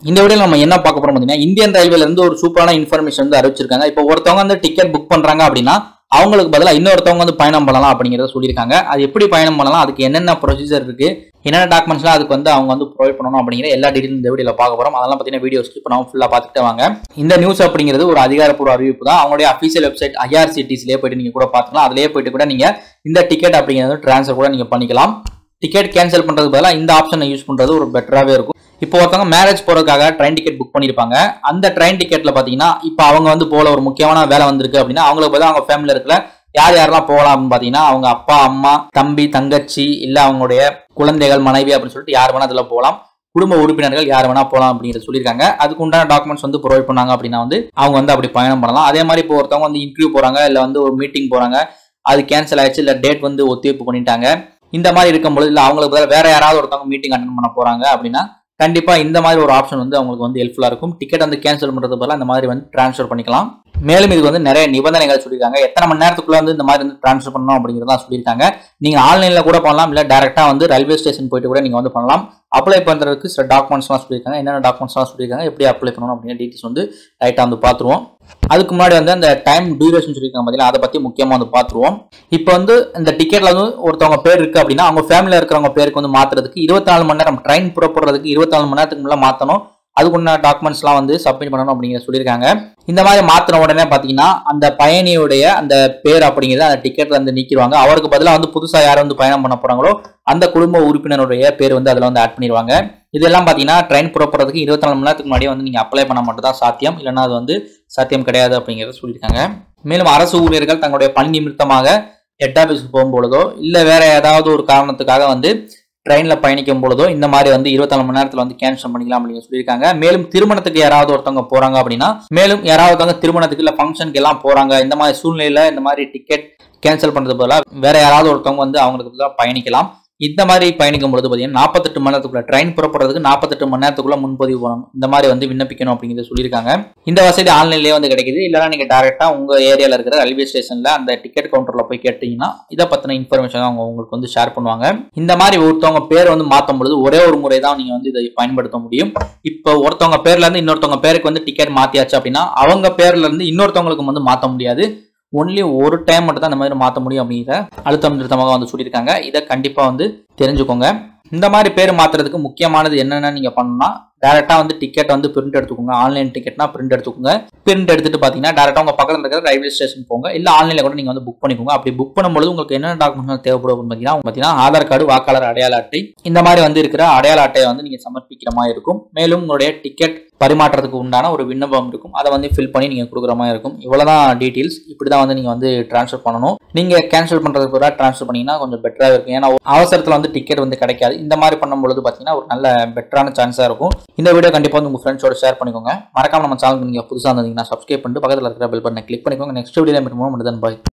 இந்த வீடியோ நம்ம என்ன பார்க்க போறோம் பார்த்தீங்கன்னா இந்தியன் ரயில்வேல இருந்து ஒரு சூப்பரான இன்ஃபர்மேஷன் வந்து அறிவிச்சிருக்காங்க இப்போ ஒருத்தவங்க வந்து டிக்கெட் புக் பண்றாங்க அப்படின்னா அவங்களுக்கு பதிலாக இன்னொருத்தவங்க வந்து பயணம் பண்ணலாம் அப்படிங்கிறத சொல்லியிருக்காங்க அது எப்படி பயணம் பண்ணலாம் அதுக்கு என்னென்ன ப்ரொசீஜர் இருக்கு என்னென்ன டாக்குமெண்ட்ஸ்லாம் அதுக்கு வந்து அவங்க வந்து ப்ரொவைட் பண்ணணும் அப்படிங்கிற எல்லா டீட்டெயில் இந்த வீடியோவில் பார்க்க போறோம் அதெல்லாம் பார்த்தீங்கன்னா வீடியோ ஸ்கிப் பண்ணாமல் ஃபுல்லாக பார்த்துட்டு வாங்க இந்த நியூஸ் அப்படிங்கிறது ஒரு அதிகாரப்பூர்வ அறிவிப்பு தான் அவங்களுடைய அஃபீஷியல் வெப்சைட் ஐஆர்சிடிஸ்லேயே போயிட்டு நீங்க கூட பார்த்துக்கலாம் அதிலேயே போயிட்டு கூட நீங்க இந்த டிக்கெட் அப்படிங்கிறது ட்ரான்ஸ்ஃபர் கூட நீங்க பண்ணிக்கலாம் டிக்கெட் கேன்சல் பண்றதுக்கு பதிலாக இந்த ஆப்ஷனை யூஸ் பண்றது ஒரு பெட்டராகவே இருக்கும் இப்போ ஒருத்தவங்க மேரேஜ் போறதுக்காக ட்ரெயின் டிக்கெட் புக் பண்ணியிருப்பாங்க அந்த ட்ரெயின் டிக்கெட்ல பாத்தீங்கன்னா இப்போ அவங்க வந்து போல ஒரு முக்கியமான வேலை வந்திருக்கு அப்படின்னா அவங்களுக்கு பதிலாக அவங்க ஃபேமிலியில் இருக்கிற யார் யாரெல்லாம் போகலாம் அப்படின்னு பார்த்தீங்கன்னா அவங்க அப்பா அம்மா தம்பி தங்கச்சி இல்லை அவங்களுடைய குழந்தைகள் மனைவி அப்படின்னு சொல்லிட்டு யார் வேணா அதில் போகலாம் குடும்ப உறுப்பினர்கள் யார் வேணா போகலாம் அப்படிங்கிறத சொல்லியிருக்காங்க அதுக்கு உண்டான டாக்குமெண்ட்ஸ் வந்து ப்ரொவைட் பண்ணாங்க அப்படின்னா வந்து அவங்க வந்து அப்படி பயணம் பண்ணலாம் அதே மாதிரி இப்போ ஒருத்தவங்க வந்து இன்டர்வியூ போறாங்க இல்லை வந்து ஒரு மீட்டிங் போறாங்க அது கேன்சல் ஆயிடுச்சு இல்லை டேட் வந்து ஒத்திவைப்பு பண்ணிட்டாங்க இந்த மாதிரி இருக்கும்பொழுது இல்லை அவங்களுக்கு பதிலா வேற யாராவது ஒருத்தவங்க மீட்டிங் அட்டன் பண்ண போறாங்க அப்படின்னா கண்டிப்பா இந்த மாதிரி ஒரு ஆப்ஷன் வந்து அவங்களுக்கு வந்து ஹெல்ப்ஃபுல்லா இருக்கும் டிக்கெட் வந்து கேன்சல் பண்றது பதிலாக இந்த மாதிரி வந்து ட்ரான்ஸ்ஃபர் பண்ணிக்கலாம் மேலும் இதுக்கு வந்து நிறைய நிபந்தனைகள் சொல்லியிருக்காங்க எத்தனை மணி நேரத்துக்குள்ள வந்து இந்த மாதிரி வந்து ட்ரான்ஸ்ஃபர் பண்ணணும் அப்படிங்கிறதா சொல்லியிருக்காங்க நீங்க ஆன்லைன்ல கூட பண்ணலாம் இல்ல டேரக்டா வந்து ரயில்வே ஸ்டேஷன் போயிட்டு கூட நீங்க வந்து பண்ணலாம் அப்ளை பண்றதுக்கு சில டாக்குமெண்ட்ஸ்லாம் சொல்லியிருக்காங்க என்னென்ன டாக்குமெண்ட்ஸ்லாம் சொல்லியிருக்காங்க எப்படி அப்ளை பண்ணணும் அப்படிங்கிற டீட்டெயில்ஸ் வந்து ரைட்டா வந்து பார்த்துருவோம் அதுக்கு முன்னாடி வந்து அந்த டைம் டியூரேஷன் சொல்லியிருக்காங்க பார்த்தீங்கன்னா அதை பத்தி முக்கியமா வந்து பார்த்துருவோம் இப்போ வந்து இந்த டிக்கெட்ல வந்து ஒருத்தவங்க பேர் இருக்கு அப்படின்னா அவங்க ஃபேமிலியில் இருக்கிறவங்க பேருக்கு வந்து மாத்துறதுக்கு இருபத்தி நாலு மணி நேரம் ட்ரெயின் புறப்படுறதுக்கு இருபத்தி நாலு மணி நேரத்துக்கு முன்னாடி மாற்றணும் அதுக்குள்ள டாக்குமெண்ட்ஸ்லாம் வந்து சப்மிட் பண்ணணும் அப்படிங்கிற சொல்லியிருக்காங்க இந்த மாதிரி மாத்தின உடனே பார்த்தீங்கன்னா அந்த பயணியுடைய அந்த பேர் அப்படிங்கிறது அந்த டிக்கெட்ல வந்து நீக்கிடுவாங்க அவருக்கு பதிலாக வந்து புதுசாக யார் வந்து பயணம் பண்ண போறாங்களோ அந்த குடும்ப உறுப்பினருடைய பேர் வந்து அதில் வந்து ஆட் பண்ணிடுவாங்க இதெல்லாம் பார்த்தீங்கன்னா ட்ரெயின் புறப்படுறதுக்கு இருபத்தி நாலு மணி நேரத்துக்கு முன்னாடியே வந்து நீங்கள் அப்ளை பண்ண மட்டும் தான் சாத்தியம் இல்லைன்னா அது வந்து சாத்தியம் கிடையாது அப்படிங்கிறத சொல்லியிருக்காங்க மேலும் அரசு ஊழியர்கள் தங்களுடைய பணி நிமித்தமாக ஹெட் ஆஃபீஸுக்கு போகும்பொழுதோ இல்லை வேற ஏதாவது ஒரு காரணத்துக்காக வந்து ட்ரெயினில் பயணிக்கும் பொழுதோ இந்த மாதிரி வந்து இருபத்தாலு மணி நேரத்தில் வந்து கேன்சல் பண்ணிக்கலாம் அப்படின்னு சொல்லியிருக்காங்க மேலும் திருமணத்துக்கு யாராவது ஒருத்தவங்க போறாங்க அப்படின்னா மேலும் யாராவது ஒருத்தவங்க திருமணத்துக்கு இல்லை ஃபங்க்ஷனுக்கு எல்லாம் போறாங்க இந்த மாதிரி சூழ்நிலையில இந்த மாதிரி டிக்கெட் கேன்சல் பண்றது பதிலாக வேற யாராவது ஒருத்தவங்க வந்து அவங்களுக்கு பதிலாக பயணிக்கலாம் இந்த மாதிரி பயணிக்கும் பொழுது பார்த்தீங்கன்னா நாற்பத்தெட்டு மணி நேரத்துக்குள்ள ட்ரெயின் புறப்படுறதுக்கு நாற்பத்தெட்டு மணி நேரத்துக்குள்ள முன்பதிவு பண்ணணும் இந்த மாதிரி வந்து விண்ணப்பிக்கணும் அப்படிங்கிறத சொல்லியிருக்காங்க இந்த வசதி ஆன்லைன்லேயே வந்து கிடைக்குது இல்லைனா நீங்கள் டேரெக்டாக உங்கள் ஏரியாவில் இருக்கிற ரயில்வே ஸ்டேஷனில் அந்த டிக்கெட் கவுண்டரில் போய் கேட்டீங்கன்னா இதை பற்றின இன்ஃபர்மேஷன் அவங்க உங்களுக்கு வந்து ஷேர் பண்ணுவாங்க இந்த மாதிரி ஒருத்தவங்க பேர் வந்து மாற்றும் பொழுது ஒரே ஒரு முறை தான் நீங்கள் வந்து இதை பயன்படுத்த முடியும் இப்போ ஒருத்தவங்க பேர்ல இருந்து இன்னொருத்தவங்க பேருக்கு வந்து டிக்கெட் மாற்றியாச்சு அப்படின்னா அவங்க பேர்ல இருந்து இன்னொருத்தவங்களுக்கு வந்து மாற்ற முடியாது ஒன்லி ஒரு டைம் மட்டும் தான் இந்த மாதிரி மாற்ற முடியும் அப்படிங்கிற அழுத்தம் நிறுத்தமாக வந்து சொல்லியிருக்காங்க இதை கண்டிப்பாக வந்து தெரிஞ்சுக்கோங்க இந்த மாதிரி பேர் மாற்றுறதுக்கு முக்கியமானது என்னென்ன நீங்கள் பண்ணணும்னா டேரெக்டாக வந்து டிக்கெட் வந்து பிரிண்ட் எடுத்துக்கோங்க ஆன்லைன் டிக்கெட்னா பிரிண்ட் எடுத்துக்கோங்க பிரிண்ட் எடுத்துட்டு பார்த்தீங்கன்னா டேரெக்டாக உங்கள் பக்கத்தில் இருக்கிற ரயில்வே ஸ்டேஷன் போங்க இல்லை ஆன்லைனில் கூட நீங்கள் வந்து புக் பண்ணிக்கோங்க அப்படி புக் பண்ணும்போது உங்களுக்கு என்னென்ன டாக்குமெண்ட்ஸ் தேவைப்படும் அப்படின்னு பார்த்தீங்கன்னா பார்த்தீங்கன்னா ஆதார் கார்டு வாக்காளர் அடையாள அட்டை இந்த மாதிரி வந்து இருக்கிற அடையாள அட்டையை வந்து நீங்கள் சமர்ப்பிக்கிற மாதிரி இருக்கும் மேலும் உங்களுடைய டிக்கெட் பரிமாற்றத்துக்கு உண்டான ஒரு விண்ணப்பம் இருக்கும் அதை வந்து ஃபில் பண்ணி நீங்கள் கொடுக்குற மாதிரி இருக்கும் இவ்வளோதான் டீட்டெயில்ஸ் இப்படி தான் வந்து நீங்கள் வந்து ட்ரான்ஸ்ஃபர் பண்ணணும் நீங்கள் கேன்சல் பண்ணுறதுக்கு கூட ட்ரான்ஸ்ஃபர் பண்ணீங்கன்னா கொஞ்சம் பெட்டராக இருக்கும் ஏன்னா அவசரத்தில் வந்து டிக்கெட் வந்து கிடைக்காது இந்த மாதிரி பண்ணும்பொழுது பார்த்தீங்கன்னா ஒரு நல்ல பெட்டரான சான்ஸாக இருக்கும் இந்த வீடியோ கண்டிப்பாக வந்து உங்கள் ஃப்ரெண்ட்ஸோட ஷேர் பண்ணிக்கோங்க மறக்காம நம்ம சேனலுக்கு நீங்கள் புதுசாக இருந்தீங்கன்னா சப்ஸ்கிரைப் பண்ணிட்டு பக்கத்தில் இருக்கிற பெல் பட்டனை கிளிக் பண்ணிக்கோங்க நெக்ஸ்ட் வீடியோ மட்டும் பாய்